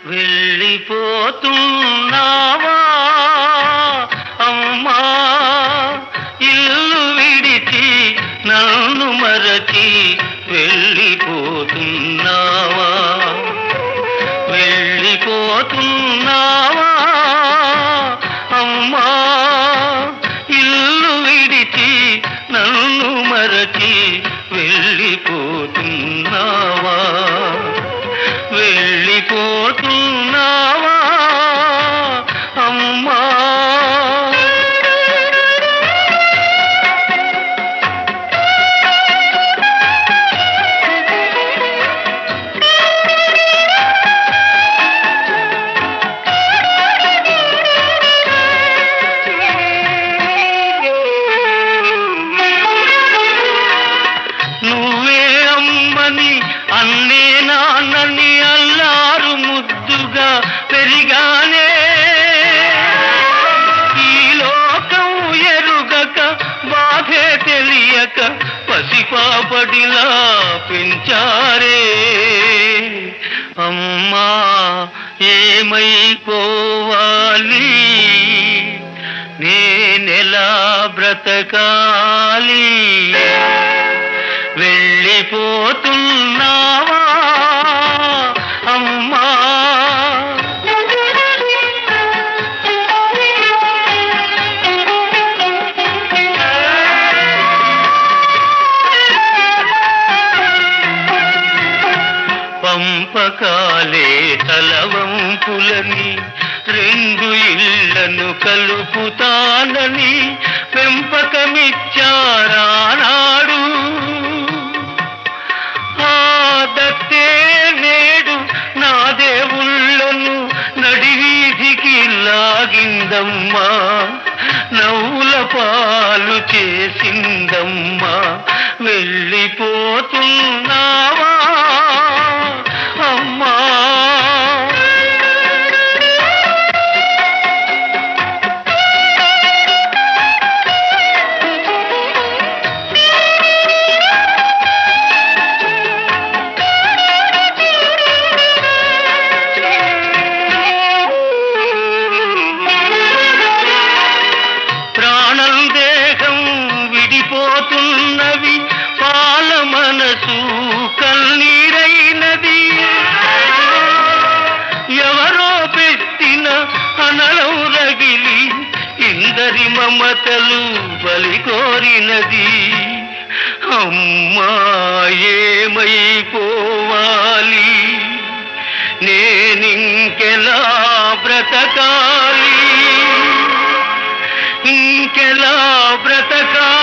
వెళ్ళిపోతున్నావా అమ్మా ఇల్లు విడిచి నన్ను మరచి వెళ్ళిపోతున్నావా వెళ్ళిపోతున్నావా అమ్మా ఇల్లు విడిచి నన్ను మరచి వెళ్ళిపోతున్నావా వెళ్ళిపోతున్నావా అమ్మా నువ్వే అమ్మని అన్నే నాన్నని అల్లారు ముద్దుగా పెరిగానే ఈ లోకం ఎరుగక బాధే తెలియక పసిపాపడిలా పెంచారే అమ్మా ఏమైపోవాలి నేనెలా బ్రతకాలి వెళ్ళిపోతున్నావా అమ్మా పంపకాలే తలవంపులని రెండు ఇళ్లను కలుపుతానని పెంపకమిచ్చారానాడు ఆ దత్తే నేడు నా దేవుళ్ళను నడివీధికి లాగిందమ్మా నవ్వుల పాలు చేసిందమ్మా వెళ్ళిపోతున్నావా అమ్మా ప్రాణం దేహం విడిపోతున్నవి పాల మనసు కన్నీరైనది ఎవరో పెట్టిన అనలం రగిలి ఇందరి మమతలు బలి కోరినది అమ్మా ఏమైపోవాలి నేనింకెలా బ్రతకాలి ఇంకెలా బ్రతకా